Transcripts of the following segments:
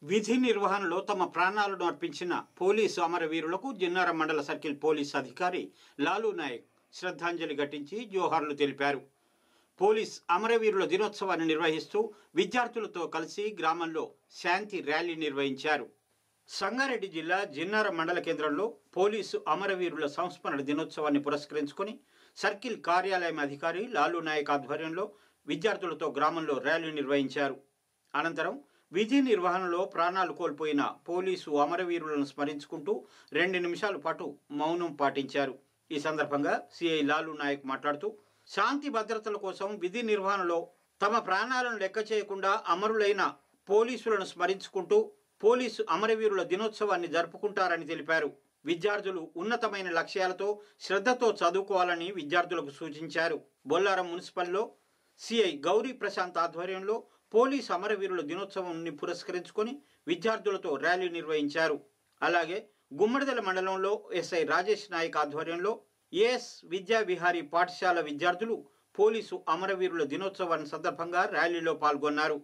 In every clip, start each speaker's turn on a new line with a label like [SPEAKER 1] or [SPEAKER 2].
[SPEAKER 1] విధి నిర్వహణలో తమ ప్రాణాలను అర్పించిన పోలీసు అమరవీరులకు జిన్నార మండల సర్కిల్ పోలీస్ అధికారి లాలూ నాయక్ శ్రద్ధాంజలి ఘటించి జోహార్లు తెలిపారు పోలీస్ అమరవీరుల దినోత్సవాన్ని నిర్వహిస్తూ విద్యార్థులతో కలిసి గ్రామంలో శాంతి ర్యాలీ నిర్వహించారు సంగారెడ్డి జిల్లా జిన్నార మండల కేంద్రంలో పోలీసు అమరవీరుల సంస్మరణ దినోత్సవాన్ని పురస్కరించుకొని సర్కిల్ కార్యాలయం అధికారి లాలూ నాయక్ ఆధ్వర్యంలో విద్యార్థులతో గ్రామంలో ర్యాలీ నిర్వహించారు అనంతరం విధి నిర్వహణలో ప్రాణాలు కోల్పోయిన పోలీసు అమరవీరులను స్మరించుకుంటూ రెండు నిమిషాల పాటు మౌనం పాటించారు ఈ సందర్భంగా సిఐ లాలూ నాయక్ మాట్లాడుతూ శాంతి భద్రతల కోసం విధి నిర్వహణలో తమ ప్రాణాలను లెక్క చేయకుండా అమరులైన పోలీసులను స్మరించుకుంటూ పోలీసు అమరవీరుల దినోత్సవాన్ని జరుపుకుంటారని తెలిపారు విద్యార్థులు ఉన్నతమైన లక్ష్యాలతో శ్రద్ధతో చదువుకోవాలని విద్యార్థులకు సూచించారు బొల్లారం మున్సిపల్లో సిఐ గౌరీ ప్రశాంత్ ఆధ్వర్యంలో పోలీస్ అమరవీరుల దినోత్సవాన్ని పురస్కరించుకొని విద్యార్థులతో ర్యాలీ నిర్వహించారు అలాగే గుమ్మడిదల మండలంలో ఎస్ఐ రాజేష్ నాయక్ ఆధ్వర్యంలో ఏఎస్ విద్యా విహారీ పాఠశాల విద్యార్థులు పోలీసు అమరవీరుల దినోత్సవాన్ని సందర్భంగా ర్యాలీలో పాల్గొన్నారు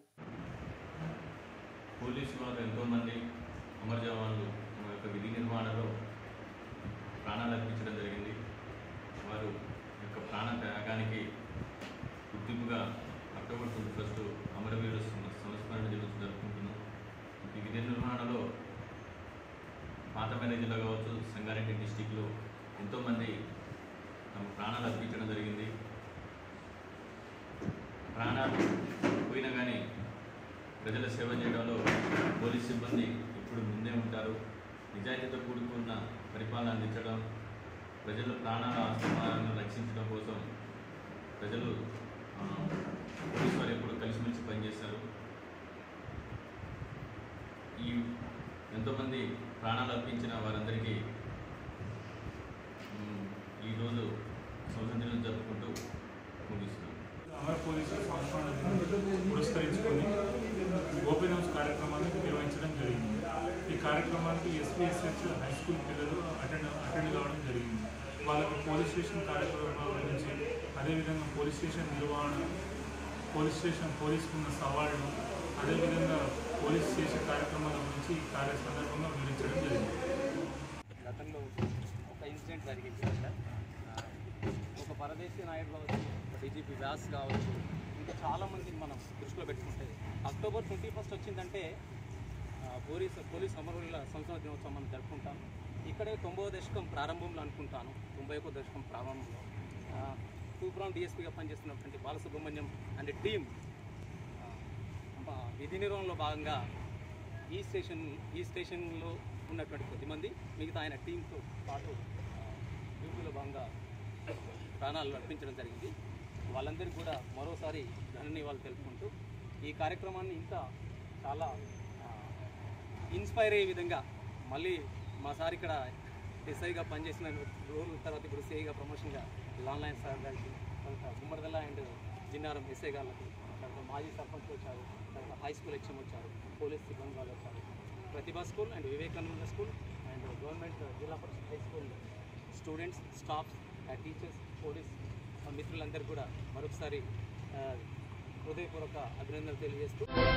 [SPEAKER 2] పోలీసు వారు ఎంతోమంది అమర జవాన్లు తమ యొక్క విధి నిర్వహణలో ప్రాణాలు అర్పించడం జరిగింది వారు యొక్క ప్రాణ త్యాగానికి గుర్తింపుగా అక్టోబర్ ట్వంటీ ఫస్ట్ అమరవీరుల సం- సంస్మరణ దినోత్సవం జరుపుకుంటున్నాం ఈ విధి నిర్వహణలో పాతమైన జిల్లా కావచ్చు సంగారెడ్డి డిస్టిక్లో ఎంతోమంది తమ ప్రాణాలు అర్పించడం జరిగింది ప్రాణాలు పోయినా కానీ ప్రజల సేవ చేయడంలో పోలీస్ సిబ్బంది ఇప్పుడు ముందే ఉంటారు నిజాయితీతో కూడుకున్న పరిపాలన అందించడం ప్రజల ప్రాణాల ఆస్తులను రక్షించడం కోసం ప్రజలు ఆ, పోలీసు వారు ఎప్పుడు కలిసిమెలిసి పనిచేస్తారు ఈ ఎంతోమంది ప్రాణాలు అర్పించిన వారందరికీ మ్, ఈరోజు సంవత్సరం దినం జరుపుకుంటూ ముగిస్తున్నాం
[SPEAKER 3] అమర పోలీసుల సంస్మరణ దినం పురస్కరించుకొని ఓపెన్ హౌస్ కార్యక్రమాన్ని నిర్వహించడం జరిగింది ఈ కార్యక్రమానికి ఎస్పీఎస్హెచ్ హై స్కూల్ పిల్లలు అటెండ్ అటెండ్ కావడం జరిగింది వాళ్ళకు పోలీస్ స్టేషన్ కార్యక్రమాల గురించి అదేవిధంగా పోలీస్ స్టేషన్ నిర్వహణ పోలీస్ స్టేషన్ పోలీసుకు ఉన్న సవాళ్ళు అదేవిధంగా పోలీస్ చేసే కార్యక్రమాల గురించి ఈ కార్య సందర్భంగా వివరించడం జరిగింది
[SPEAKER 4] గతంలో ఒక ఇన్సిడెంట్ జరిగింది సార్ ఆ, ఒక పరదేశీ నాయకుడు కావచ్చు ఒక డీజీపీ వ్యాస్ కావచ్చు ఇంకా చాలామందిని మనం దృష్టిలో పెట్టుకుంటే అక్టోబర్ ట్వంటీ ఫస్ట్ వచ్చిందంటే ఆ, పోలీస్ పోలీస్ అమరుల సంవత్సర దినోత్సవం మనం జరుపుకుంటాం ఇక్కడే తొంభై దశకం ప్రారంభంలో అనుకుంటాను తొంభై ఒక దశకం ప్రారంభంలో తూప్రాం డిఎస్పీగా పనిచేస్తున్నటువంటి బాలసుబ్రహ్మణ్యం అండ్ టీం ఆ, విధి నిర్వహణలో భాగంగా ఈ స్టేషన్ ఈ స్టేషన్లో ఉన్నటువంటి కొద్దిమంది మిగతా ఆయన టీంతో పాటు ఆ, డ్యూటీలో భాగంగా ప్రాణాలు అర్పించడం జరిగింది వాళ్ళందరికీ కూడా మరోసారి ధన్యవాదాలు తెలుపుకుంటూ ఈ కార్యక్రమాన్ని ఇంత చాలా ఆ, ఇన్స్పైర్ అయ్యే విధంగా మళ్ళీ మా సార్ ఇక్కడ ఎస్ఐగా పనిచేసిన రోజుల తర్వాత ఇప్పుడు సిఐగా ప్రమోషన్గా ఆన్లైన్ సార్ గారికి తర్వాత గుమ్మడిదల అండ్ జిన్నారం ఎస్ఐ గారికి తర్వాత మాజీ సర్పంచ్ వచ్చారు తర్వాత హై స్కూల్ హెచ్ఎం వచ్చారు పోలీస్ సిబ్బంది వాళ్ళు వచ్చారు Pratibha school and Vivekananda school and government Zilla Parishad high school students staffs teachers police మిత్రులందరూ కూడా మరొకసారి ఆ, హృదయపూర్వక అభినందనలు తెలియజేస్తూ